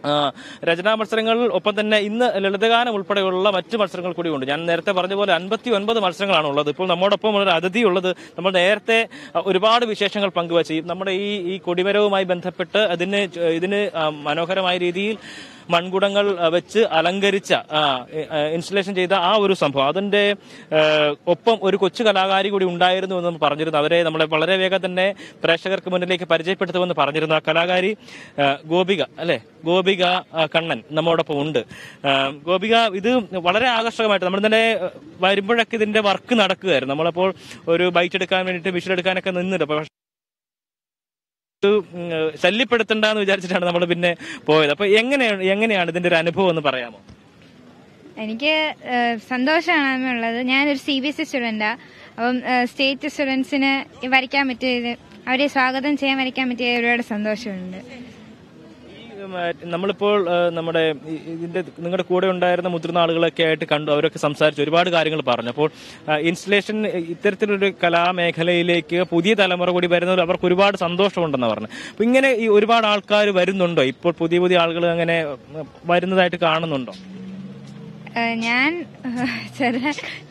ആ, രചനാ മത്സരങ്ങൾ ഒപ്പം തന്നെ ഇന്ന് ലളിതഗാനം ഉൾപ്പെടെയുള്ള മറ്റ് മത്സരങ്ങൾ കൂടിയുണ്ട് ഞാൻ നേരത്തെ പറഞ്ഞ പോലെ അൻപത്തി ഒൻപത് മത്സരങ്ങളാണ് ഉള്ളത് ഇപ്പോൾ നമ്മോടൊപ്പം ഒരു അതിഥി ഉള്ളത് നമ്മൾ നേരത്തെ ആ, ഒരുപാട് വിശേഷങ്ങൾ പങ്കുവച്ച് ഈ നമ്മുടെ ഈ ഈ കൊടിമരവുമായി ബന്ധപ്പെട്ട് അതിന് ച- ഇതിന് ആ, മനോഹരമായ രീതിയിൽ മൺകുടങ്ങൾ ആ, വെച്ച് അലങ്കരിച്ച ഇൻസ്റ്റലേഷൻ ചെയ്ത ആ ഒരു സംഭവം അതിന്റെ ആ, ഒപ്പം ഒരു കൊച്ചു കലാകാരി കൂടി ഉണ്ടായിരുന്നു എന്ന് പറഞ്ഞിരുന്നു അവരെ നമ്മളെ വളരെ വേഗം തന്നെ പ്രേക്ഷകർക്ക് മുന്നിലേക്ക് പരിചയപ്പെടുത്തുമെന്ന് പറഞ്ഞിരുന്നു ആ കലാകാരി ആ, ഗോപിക അല്ലെ ഗോപിക ആ, കണ്ണൻ നമ്മോടൊപ്പം ഉണ്ട് ആ, ഗോപിക ഇത് വളരെ ആകർഷകമായിട്ട് നമ്മൾ ഇന്നലെ ആ, വരുമ്പോഴൊക്കെ ഇതിന്റെ വർക്ക് നടക്കുകയായിരുന്നു നമ്മളപ്പോൾ ഒരു ബൈറ്റ് എടുക്കാൻ വേണ്ടിയിട്ട് വിഷൽ എടുക്കാനൊക്കെ നിന്നിട്ട് പക്ഷേ ഇത് ഉം, ശല്യപ്പെടുത്തണ്ടെന്ന് വിചാരിച്ചിട്ടാണ് നമ്മൾ പിന്നെ പോയത് അപ്പൊ എങ്ങനെയാണ് എങ്ങനെയാണ് ഇതിന്റെ ഒരു അനുഭവം എന്ന് പറയാമോ എനിക്ക് ഏഹ്, സന്തോഷമാണുള്ളത് ഞാനൊരു സി ബി എസ് ഇ സ്റ്റുഡൻറ്റാ അപ്പം ഏഹ്, സ്റ്റേറ്റ് സ്റ്റുഡൻസിന് വരയ്ക്കാൻ പറ്റിയത് അവരെ സ്വാഗതം ചെയ്യാൻ വരയ്ക്കാൻ പറ്റിയ ഒരുപാട് സന്തോഷമുണ്ട് ഈ, ഉം, നമ്മളിപ്പോൾ ആ, നമ്മുടെ ഈ- ഇതിന്റെ നിങ്ങളുടെ കൂടെ ഉണ്ടായിരുന്ന മുതിർന്ന ആളുകളൊക്കെ ആയിട്ട് കണ്ടു അവരൊക്കെ സംസാരിച്ചു ഒരുപാട് കാര്യങ്ങൾ പറഞ്ഞു അപ്പോൾ ആ, ഇൻസ്റ്റലേഷൻ ഇത്തരത്തിലൊരു കലാമേഖലയിലേക്ക് പുതിയ തലമുറ കൂടി വരുന്നതിൽ അവർക്ക് ഒരുപാട് സന്തോഷമുണ്ടെന്ന് പറഞ്ഞു അപ്പൊ ഇങ്ങനെ ഈ ഒരുപാട് ആൾക്കാർ വരുന്നുണ്ടോ ഇപ്പോൾ പുതിയ പുതിയ ആളുകൾ അങ്ങനെ ഉം, വരുന്നതായിട്ട് കാണുന്നുണ്ടോ ഏഹ്, ഞാൻ ചെറിയ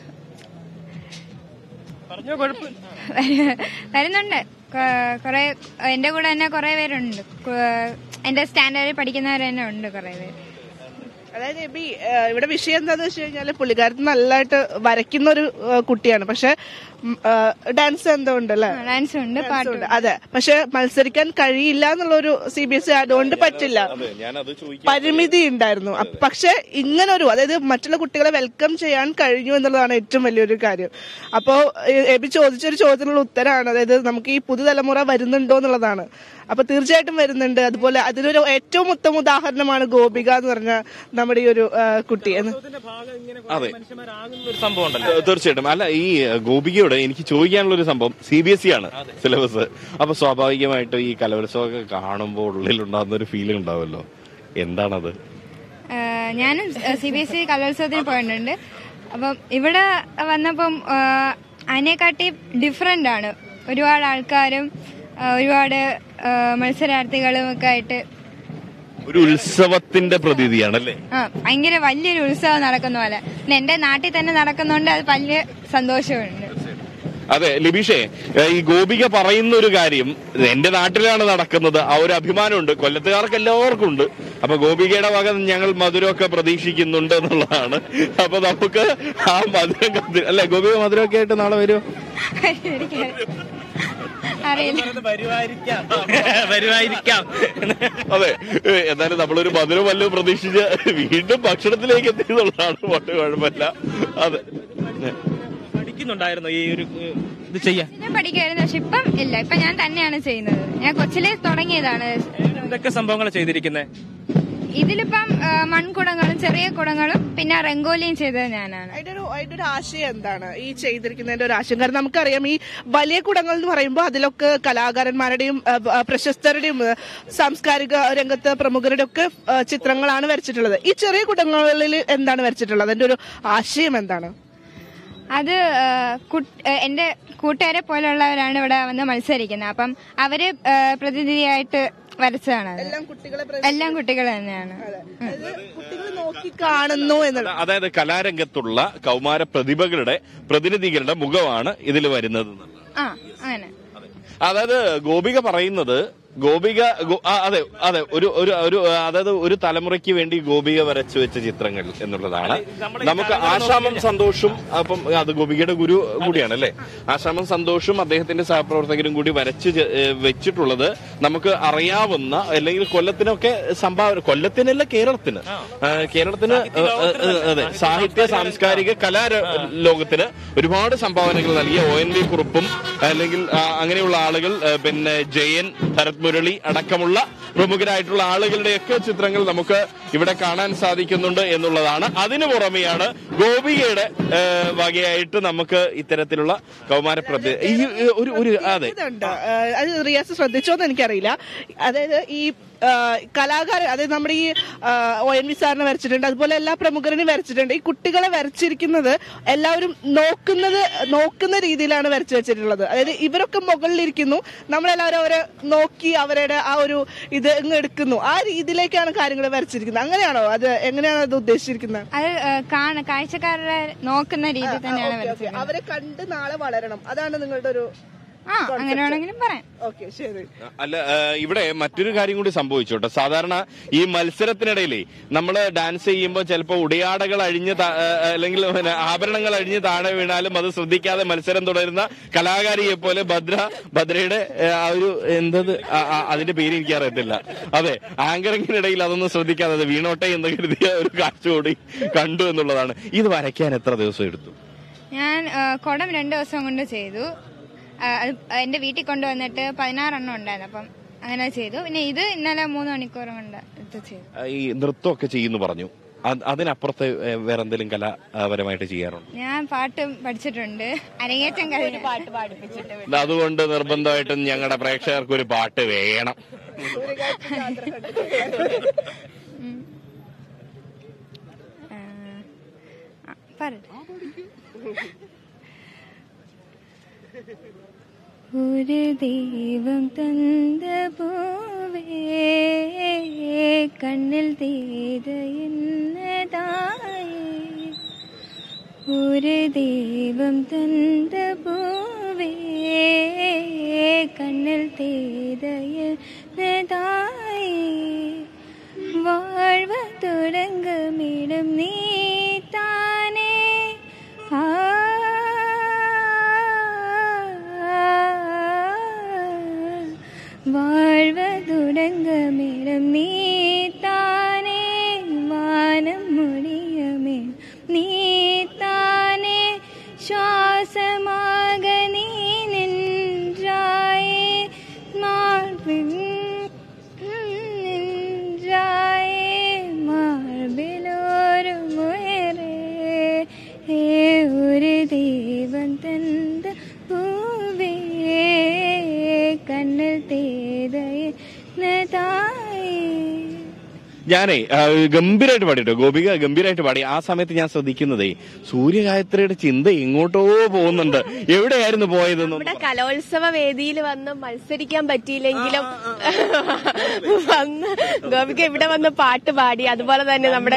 പറഞ്ഞോ കുഴപ്പമില്ല വരുന്നുണ്ട് കൊ- കുറെ എന്റെ കൂടെ തന്നെ കുറെ പേരുണ്ട് കു- എന്റെ സ്റ്റാൻഡേർഡിൽ പഠിക്കുന്നവർ തന്നെ ഉണ്ട് കുറെ പേര് അതായത് എബി ഏഹ്, ഇവിടെ വിഷയം എന്താന്ന് വെച്ച് കഴിഞ്ഞാല് പുള്ളിക്കാരത്ത് നല്ലതായിട്ട് വരയ്ക്കുന്ന ഒരു ഏഹ്, കുട്ടിയാണ് പക്ഷെ ഡാൻസ് എന്തോ ഉണ്ട് അല്ലേ ഡാൻസ് ഉണ്ട് പാട്ട് ഉണ്ട്. അതെ പക്ഷെ മത്സരിക്കാൻ കഴിയില്ല എന്നുള്ളൊരു സി ബി എസ് അതുകൊണ്ട് പറ്റില്ല പരിമിതി ഉണ്ടായിരുന്നു അപ്പ- പക്ഷെ ഇങ്ങനൊരു അതായത് മറ്റുള്ള കുട്ടികളെ വെൽക്കം ചെയ്യാൻ കഴിഞ്ഞു എന്നുള്ളതാണ് ഏറ്റവും വലിയൊരു കാര്യം അപ്പോ എ- എബി ചോദിച്ചൊരു ചോദ്യത്തിനുള്ള ഉത്തരമാണ് അതായത് നമുക്ക് ഈ പുതുതലമുറ വരുന്നുണ്ടോ എന്നുള്ളതാണ് അപ്പൊ തീർച്ചയായിട്ടും വരുന്നുണ്ട് അതുപോലെ അതിനൊരു ഏറ്റവും ഉത്തമ ഉദാഹരണമാണ് ഗോപിക എന്ന് പറഞ്ഞ നമ്മുടെ ഈ ഒരു ആ, കുട്ടി എന്ന് അതെ മനുഷ്യന്മാരാകുന്ന ഒരു സംഭവം ഉണ്ടല്ലോ ഏഹ് തീർച്ചയായിട്ടും അല്ല ഈ ഏഹ്, ഗോപികയോട് എനിക്ക് ചോദിക്കാനുള്ള ഒരു സംഭവം സി ബി എസ് ഇ ആണ് സിലബസ് അപ്പൊ സ്വാഭാവികമായിട്ടും ഈ കലോത്സവമൊക്കെ കാണുമ്പോൾ ഉള്ളിലുണ്ടാകുന്ന ഒരു ഫീലിംഗ് ഉണ്ടാവുമല്ലോ എന്താണത് ഏഹ് ഞാനും സി ബി എസ് ഇ കലോത്സവത്തിന് പോയിട്ടുണ്ട് അപ്പം ഇവിടെ വന്നപ്പം ഏഹ് അതിനെക്കാട്ടി ഡിഫറെൻ്റ് ആണ് ഒരുപാട് ആൾക്കാരും ഏഹ് ഒരുപാട് ഏഹ് മത്സരാർത്ഥികളും ഒക്കെ ആയിട്ട് ഒരു ഉത്സവത്തിന്റെ പ്രതീതിയാണല്ലേ ആ ഭയങ്കര വലിയൊരു ഉത്സവം നടക്കുന്ന പോലെ പിന്നെ എൻ്റെ നാട്ടിൽ തന്നെ നടക്കുന്നതുകൊണ്ട് അത് വലിയ സന്തോഷമുണ്ട് അതെ ലിബീഷേ ഏഹ്, ഈ ഗോപിക പറയുന്ന ഒരു കാര്യം എന്റെ നാട്ടിലാണ് നടക്കുന്നത് ആ ഒരു അഭിമാനമുണ്ട് കൊല്ലത്തുകാർക്ക് എല്ലാവർക്കും ഉണ്ട് അപ്പൊ ഗോപികയുടെ വക ഞങ്ങൾ മധുരമൊക്കെ പ്രതീക്ഷിക്കുന്നുണ്ട് എന്നുള്ളതാണ് അപ്പൊ നമുക്ക് ആ മധുരം കത്തി- അല്ലെ ഗോപിക മധുരമൊക്കെ ആയിട്ട് നാളെ വരുമോ എനിക്ക് അറിയില്ല വരുമായിരിക്കാം വരുമായിരിക്കാം അതെ ഏഹ്, എന്നാലും നമ്മളൊരു മധുരം വല്ലതും പ്രതീക്ഷിച്ച് വീണ്ടും ഭക്ഷണത്തിലേക്ക് എത്തിയതുള്ളതാണ് പൊട്ട് കുഴപ്പമില്ല അതെ പഠിക്കുന്നുണ്ടായിരുന്നു ഈ ഒരു ഏഹ്, ഇത് ചെയ്യാൻ ഞാൻ പഠിക്കുമായിരുന്നു പക്ഷെ ഇപ്പം ഇല്ല ഇപ്പം ഞാൻ തന്നെയാണ് ചെയ്യുന്നത് ഞാൻ കൊച്ചിലെ തുടങ്ങിയതാണ് എന്തൊക്കെ സംഭവങ്ങൾ ചെയ്തിരിക്കുന്നത് ഇതിലിപ്പം ആ, മൺകുടങ്ങളും ചെറിയ കുടങ്ങളും പിന്നെ റംഗോലിയും ചെയ്തത് ഞാനാണ് അതിന്റെ ഒരു അതിന്റെ ഒരു ആശയം എന്താണ് ഈ ചെയ്തിരിക്കുന്നതിന്റെ ഒരു ആശയം കാരണം നമുക്കറിയാം ഈ വലിയ കുടങ്ങൾ എന്ന് പറയുമ്പോൾ അതിലൊക്കെ കലാകാരന്മാരുടെയും ആ, ആ, പ്രശസ്തരുടെയും ആ, സാംസ്കാരിക രംഗത്ത് പ്രമുഖരുടെ ഒക്കെ ആ, ചിത്രങ്ങളാണ് വരച്ചിട്ടുള്ളത് ഈ ചെറിയ കുടങ്ങളിൽ എന്താണ് വരച്ചിട്ടുള്ളത് അതിന്റെ ഒരു ആശയം എന്താണ് അത് ആ, കുട്ട്- ആ, എന്റെ കൂട്ടുകാരെ പോലുള്ളവരാണ് ഇവിടെ വന്ന് മത്സരിക്കുന്നത് അപ്പം അവര് ആ, പ്രതിനിധിയായിട്ട് വരച്ചതാണ് അത്. എല്ലാം കുട്ടികളെ എല്ലാം കുട്ടികൾ തന്നെയാണ് കുട്ടികൾ നോക്കി കാണുന്നു എന്നുള്ള അതായത് കലാരംഗത്തുള്ള കൗമാര പ്രതിഭകളുടെ പ്രതിനിധികളുടെ മുഖമാണ് ഇതിൽ വരുന്നത് എന്നുള്ളത്. ആ അങ്ങനെ അതായത് ഗോപിക പറയുന്നത് ഗോപിക ഗോ- ആ, അതെ അതെ ഒരു ഒരു ഒരു അതായത് ഒരു തലമുറയ്ക്ക് വേണ്ടി ഗോപിക വരച്ചു വെച്ച ചിത്രങ്ങൾ എന്നുള്ളതാണ് നമുക്ക് ആശാമം സന്തോഷും അപ്പം അത് ഗോപികയുടെ ഗുരു കൂടിയാണ് അല്ലെ ആശാമം സന്തോഷും അദ്ദേഹത്തിന്റെ സഹപ്രവർത്തകരും കൂടി വരച്ച് ചെ- ഏ, വെച്ചിട്ടുള്ളത് നമുക്ക് അറിയാവുന്ന അല്ലെങ്കിൽ കൊല്ലത്തിനൊക്കെ സംഭാവന കൊല്ലത്തിനല്ല കേരളത്തിന് ആ, കേരളത്തിന് ഏ, ഏ, ഏ, അതെ സാഹിത്യ സാംസ്കാരിക കലാ ലോകത്തിന് ഒരുപാട് സംഭാവനകൾ നൽകിയ ഒ എൻ വി കുറുപ്പും അല്ലെങ്കിൽ ആ, അങ്ങനെയുള്ള ആളുകൾ ആ, പിന്നെ ജയൻ ഭരത് മുരളി അടക്കമുള്ള പ്രമുഖരായിട്ടുള്ള ആളുകളുടെയൊക്കെ ചിത്രങ്ങൾ നമുക്ക് ഇവിടെ കാണാൻ സാധിക്കുന്നുണ്ട് എന്നുള്ളതാണ് അതിനു പുറമെയാണ് ഗോപികയുടെ ആ, വകയായിട്ട് നമുക്ക് ഇത്തരത്തിലുള്ള കൗമാര പ്രതി ഈ ഈ ഒരു ഒരു അതെ ഇതുണ്ട് ഏഹ് അത് റിയാസ് ശ്രദ്ധിച്ചോന്ന് എനിക്കറിയില്ല അതായത് ഈ കലാകാരൻ അതായത് നമ്മുടെ ഈ ആ, ഒ എൻ വി സാറിനെ വരച്ചിട്ടുണ്ട് അതുപോലെ എല്ലാ പ്രമുഖരനെയും വരച്ചിട്ടുണ്ട് ഈ കുട്ടികളെ വരച്ചിരിക്കുന്നത് എല്ലാവരും നോക്കുന്നത് നോക്കുന്ന രീതിയിലാണ് വരച്ചു വെച്ചിട്ടുള്ളത് അതായത് ഇവരൊക്കെ മുകളിലിരിക്കുന്നു നമ്മളെല്ലാവരും അവരെ നോക്കി അവരുടെ ആ ഒരു ഇത് ഇങ്ങ് എടുക്കുന്നു ആ രീതിയിലേക്കാണ് കാര്യങ്ങൾ വരച്ചിരിക്കുന്നത് അങ്ങനെയാണോ അത് എങ്ങനെയാണ് അത് ഉദ്ദേശിച്ചിരിക്കുന്നത് അത് ഏഹ്, കാണ കാഴ്ചക്കാരുടെ നോക്കുന്ന രീതി തന്നെയാണ് ഓക്കേ, ഓക്കേ. വരച്ചത് അവരെ കണ്ട് നാളെ വളരണം അതാണ് നിങ്ങളുടെ ഒരു ആ അങ്ങനെ വേണമെങ്കിലും പറയാം ഓക്കെ ശരി അല്ല ആ, ഇവിടെ മറ്റൊരു കാര്യം കൂടി സംഭവിച്ചോട്ടെ സാധാരണ ഈ മത്സരത്തിനിടയിലേ നമ്മൾ ഡാൻസ് ചെയ്യുമ്പോൾ ചിലപ്പോൾ ഉടയാടകൾ അഴിഞ്ഞ് താ- ആ, അല്ലെങ്കിൽ പിന്നെ ആഭരണങ്ങൾ അഴിഞ്ഞ് താഴെ വീണാലും അത് ശ്രദ്ധിക്കാതെ മത്സരം തുടരുന്ന കലാകാരിയെ പോലെ ഭദ്ര ഭദ്രയുടെ ആ, ആ ഒരു എന്തത് ആ, ആ, അതിന്റെ പേര് എനിക്ക് അറിയത്തില്ല അതെ ആങ്കറിങ്ങിനിടയിൽ അതൊന്നും ശ്രദ്ധിക്കാതെ അത് വീണോട്ടെ എന്ന് കരുതിയ ഒരു കാഴ്ച കൂടി കണ്ടു എന്നുള്ളതാണ് ഇത് വരയ്ക്കാൻ എത്ര ദിവസം എടുത്തു ഞാൻ ഏഹ്, കുടം രണ്ട് ദിവസം കൊണ്ട് ചെയ്തു ആ, അത് എന്റെ വീട്ടിൽ കൊണ്ടുവന്നിട്ട് പതിനാറെണ്ണം ഉണ്ടായിരുന്നു അപ്പം അങ്ങനെ ചെയ്തു പിന്നെ ഇത് ഇന്നലെ മൂന്ന് മണിക്കൂർ കൊണ്ട് ഇത് ചെയ്തു ആ, ഈ നൃത്തമൊക്കെ ചെയ്യുന്നു പറഞ്ഞു അത് അതിനപ്പുറത്ത് ഏ, വേറെ എന്തെങ്കിലും കലാപരമായിട്ട് ചെയ്യാറുണ്ട് ഞാൻ പാട്ടും പഠിച്ചിട്ടുണ്ട് അരങ്ങേറ്റം കഴിഞ്ഞു പാട്ട് പാടിപ്പിച്ചിട്ട് അതുകൊണ്ട് നിർബന്ധമായിട്ടും ഞങ്ങളുടെ പ്രേക്ഷകർക്ക് ഒരു പാട്ട് വേണം പറയട്ടെ ഒരു ദൈവം തந்த പൂവേ കണ്ണിൽ തീത എന്നതായി ഒരു ദൈവം തந்த പൂവേ കണ്ണിൽ തീത എന്നതായി வாழ்வ தொடங்குமிடம் நீ தானே ஆ வாழ்வ தொடங்குமிடம் நீ தானே வானம் முடியுமே நீ தானே சுவாசமாக நீ நின்றாயே மார்பின் நின்றாயே മാർബിലോരു മുയറേ ഏ ഒരു ദൈവം തந்த പൂവേ കണ്ണിൽ തേതയതായി ഞാനേ ആ, ഗംഭീരമായിട്ട് പാടിട്ടോ ഗോപിക ഗംഭീരമായിട്ട് പാടി ആ സമയത്ത് ഞാൻ ശ്രദ്ധിക്കുന്നതേ സൂര്യഗായത്രിയുടെ ചിന്ത എങ്ങോട്ടോ പോകുന്നുണ്ട് എവിടെയായിരുന്നു പോയതെന്ന് നമ്മുടെ കലോത്സവ വേദിയിൽ വന്ന് മത്സരിക്കാൻ പറ്റിയില്ലെങ്കിലും വന്ന് ഗോപിക ഇവിടെ വന്ന് പാട്ട് പാടി അതുപോലെ തന്നെ നമ്മുടെ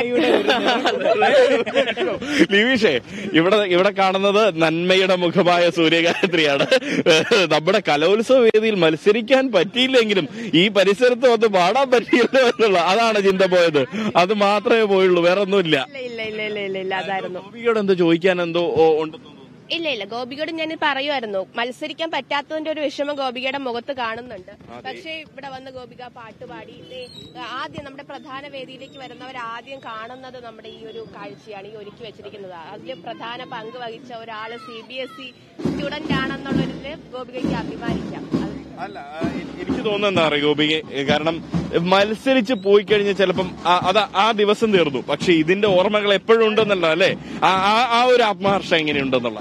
ലിവീഷേ ഇവിടെ ഇവിടെ കാണുന്നത് നന്മയുടെ മുഖമായ സൂര്യഗായത്രിയാണ് നമ്മുടെ കലോത്സവ വേദിയിൽ മത്സരിക്കാൻ പറ്റിയില്ലെങ്കിലും ഈ പരിസരത്ത് വന്ന് പാടാൻ പറ്റിയല്ലോ എന്നുള്ള അതാണ് ചിന്ത പോയത് അത് മാത്രമേ പോയുള്ളൂ വേറെ ഒന്നുമില്ല ഇല്ല ഇല്ല ഇല്ല ഇല്ല ഇല്ല അതായിരുന്നു ഗോപികയോട് എന്തോ ചോദിക്കാൻ എന്തോ ഓ, ഉണ്ടെന്ന് തോന്നുന്നു. ഇല്ല ഇല്ല ഗോപികയോട് ഞാൻ പറയുമായിരുന്നു മത്സരിക്കാൻ പറ്റാത്തതിന്റെ ഒരു വിഷമം ഗോപികയുടെ മുഖത്ത് കാണുന്നുണ്ട് പക്ഷേ ഇവിടെ വന്ന് ഗോപിക പാട്ട് പാടി ദേ, ആദ്യം നമ്മുടെ പ്രധാന വേദിയിലേക്ക് വരുന്നവർ ആദ്യം കാണുന്നത് നമ്മുടെ ഈ ഒരു കാഴ്ചയാണ് ഈ ഒരുക്കി വെച്ചിരിക്കുന്നത് അതിൽ പ്രധാന പങ്ക് വഹിച്ച ഒരാള് C B S E student ആണെന്നുള്ളതിൽ ഗോപികയ്ക്ക് അഭിമാനിക്കാം അത് അല്ല ആ, എ- എനിക്ക് തോന്നുന്നത് എന്താ പറയുക ഗോപിക ഏ, കാരണം എ, മത്സരിച്ച് പോയി കഴിഞ്ഞാൽ ചിലപ്പം ആ- അത് ആ ദിവസം തീർന്നു പക്ഷെ ഇതിന്റെ ഓർമ്മകൾ എപ്പോഴും ഉണ്ടെന്നുള്ള അല്ലേ ആ ആ- ആ ഒരു ആത്മഹർഷം എങ്ങനെയുണ്ടെന്നുള്ള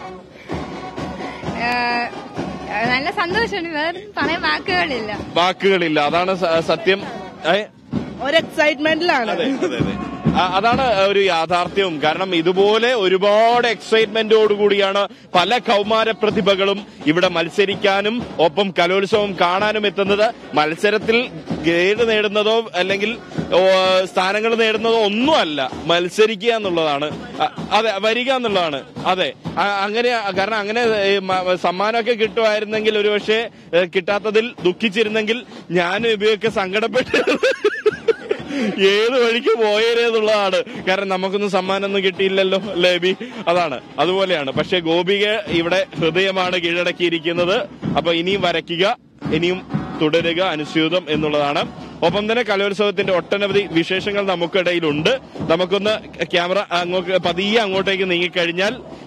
ഏഹ്, നല്ല സന്തോഷമുണ്ട് വേറെ പറയാൻ വാക്കുകളില്ല വാക്കുകളില്ല അതാണ് സ- സത്യം ഏ? ഒരു എക്സൈറ്റ്മെന്റിലാണ് അതെ അതെ അതെ ആ, അതാണ് ഒരു യാഥാർത്ഥ്യവും കാരണം ഇതുപോലെ ഒരുപാട് എക്സൈറ്റ്മെന്റോട് കൂടിയാണ് പല കൗമാര പ്രതിഭകളും ഇവിടെ മത്സരിക്കാനും ഒപ്പം കലോത്സവം കാണാനും എത്തുന്നത് മത്സരത്തിൽ ഗ്രേഡ് നേടുന്നതോ അല്ലെങ്കിൽ ഓ, സ്ഥാനങ്ങൾ നേടുന്നതോ ഒന്നുമല്ല മത്സരിക്കുക എന്നുള്ളതാണ് അ- അതെ വരിക എന്നുള്ളതാണ് അതെ അ- അങ്ങനെ കാരണം അങ്ങനെ ഏ, മ- സമ്മാനമൊക്കെ കിട്ടുമായിരുന്നെങ്കിൽ ഒരുപക്ഷെ ഏ, കിട്ടാത്തതിൽ ദുഃഖിച്ചിരുന്നെങ്കിൽ ഞാനും ഇവയൊക്കെ സങ്കടപ്പെട്ട് ഏത് വഴിക്ക് പോയേരെ എന്നുള്ളതാണ് കാരണം നമുക്കൊന്നും സമ്മാനമൊന്നും കിട്ടിയില്ലല്ലോ ലേബി അതാണ് അതുപോലെയാണ് പക്ഷെ ഗോപിക ഇവിടെ ഹൃദയമാണ് കീഴടക്കിയിരിക്കുന്നത് അപ്പൊ ഇനിയും വരയ്ക്കുക ഇനിയും തുടരുക അനുസ്യൂതം എന്നുള്ളതാണ് ഒപ്പം തന്നെ കലോത്സവത്തിന്റെ ഒട്ടനവധി വിശേഷങ്ങൾ നമുക്കിടയിലുണ്ട് നമുക്കൊന്ന് ക്യാമറ അങ്ങോട്ട് പതിയെ അങ്ങോട്ടേക്ക് നീങ്ങിക്കഴിഞ്ഞാൽ